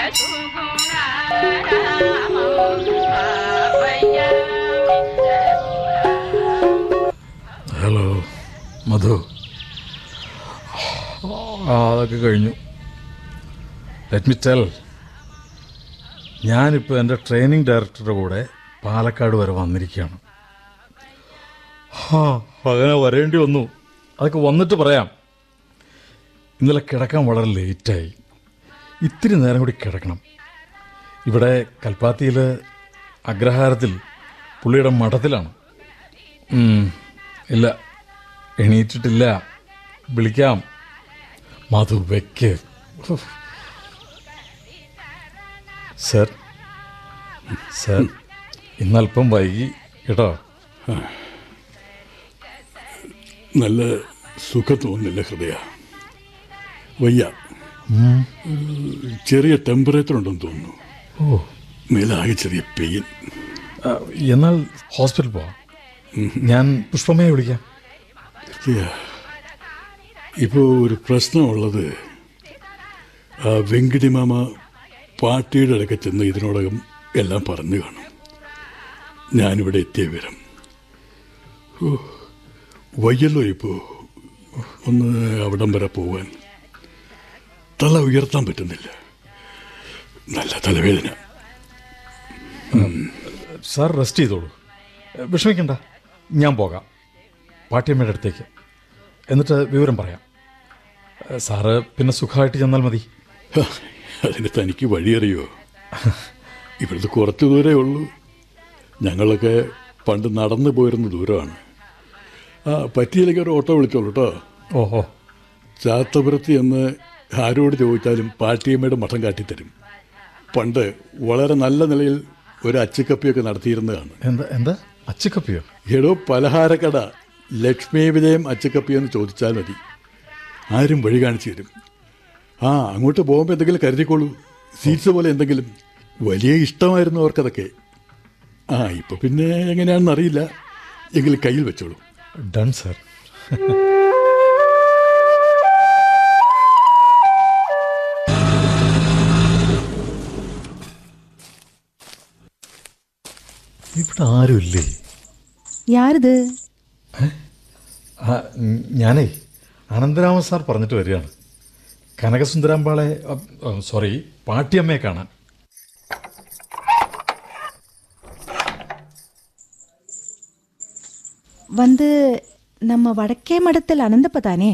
Hello മധു ആ അതൊക്കെ കഴിഞ്ഞു ലെറ്റ് മി ടെൽ ഞാനിപ്പോൾ എൻ്റെ ട്രെയിനിങ് ഡയറക്ടറുടെ കൂടെ പാലക്കാട് വരെ വന്നിരിക്കുകയാണ് ആ അങ്ങനെ വരേണ്ടി വന്നു അതൊക്കെ വന്നിട്ട് പറയാം ഇന്നലെ കിടക്കാൻ വളരെ ലേറ്റായി ഇത്തിരി നേരം കൂടി കിടക്കണം ഇവിടെ കൽപ്പാത്തിയിൽ അഗ്രഹാരത്തിൽ പുള്ളിയുടെ മഠത്തിലാണ് ഉം, ഇല്ല എണീറ്റിട്ടില്ല വിളിക്കാം മധു വെക്ക് ഉഫ്. സർ സർ ഇന്നല്പം വൈകി കേട്ടോ നല്ല സുഖം തോന്നുന്നില്ല ഹൃദയ വയ്യ ഒരു ചെറിയ ടെമ്പറേച്ചർ ഉണ്ടെന്ന് തോന്നുന്നു ഓ മേലാകെ ചെറിയ പെയിൻ ആ, എന്നാൽ ഹോസ്പിറ്റൽ പോവാം ഞാൻ പുഷ്പമ്മയെ വിളിക്കാം ഹൃദയ ഇപ്പോൾ ഒരു പ്രശ്നമുള്ളത് ആ വെങ്കിടി മാമ പാർട്ടിയുടെ അടുക്ക ചെന്ന് ഇതിനോടകം എല്ലാം പറഞ്ഞു കാണും ഞാനിവിടെ എത്തിയ വിവരം ഓ, വയ്യല്ലോ ഇപ്പോൾ ഒന്ന് അവിടം വരെ പോവാൻ തല ഉയർത്താൻ പറ്റുന്നില്ല നല്ല തലവേദന സാർ റെസ്റ്റ് ചെയ്തോളൂ വിഷമിക്കണ്ട ഞാൻ പോകാം പാട്ടിയമ്മയുടെ അടുത്തേക്ക് എന്നിട്ട് വിവരം പറയാം സാറ് പിന്നെ സുഖമായിട്ട് ചെന്നാൽ മതി ഹ, അതിന് തനിക്ക് വഴിയറിയോ ഇവിടുത്തെ കുറച്ച് ദൂരേ ഉള്ളൂ ഞങ്ങളൊക്കെ പണ്ട് നടന്നു പോയിരുന്ന ദൂരമാണ് ആ പറ്റിയില്ലെങ്കിൽ ഒരു ഓട്ടോ വിളിച്ചോളൂ കേട്ടോ ഓഹോ ചാത്തപുരത്ത് എന്ന് ആരോട് ചോദിച്ചാലും പാട്ടിയമ്മയുടെ മഠം കാട്ടിത്തരും പണ്ട് വളരെ നല്ല നിലയിൽ ഒരു അച്ചുക്കപ്പിയൊക്കെ നടത്തിയിരുന്നതാണ് എന്താ എന്താ അച്ചുക്കപ്പിയോ എടോ പലഹാരക്കട ലക്ഷ്മി വിജയം അച്ചുക്കപ്പി എന്ന് ചോദിച്ചാൽ മതി ആരും വഴി കാണിച്ചു തരും ആ അങ്ങോട്ട് പോകുമ്പോൾ എന്തെങ്കിലും കരുതിക്കോളൂ സീറ്റ്സ് പോലെ എന്തെങ്കിലും വലിയ ഇഷ്ടമായിരുന്നു അവർക്കതൊക്കെ ആ ഇപ്പൊ പിന്നെ എങ്ങനെയാണെന്ന് അറിയില്ല എങ്കിലും കയ്യിൽ വെച്ചോളൂ ഡൺ സാർ ഇവിടെ ആരുമില്ലേ யாருது ആ ഉം, ഞാനേ അനന്തരാമൻ സാർ പറഞ്ഞിട്ട് വരികയാണ് കനകസുന്ദരാമ്പാളെ സോറി പാട്ടിയമ്മയെ കാണാൻ வந்து நம்ம வடக்கே மடத்தில் அனந்தப்ப தானே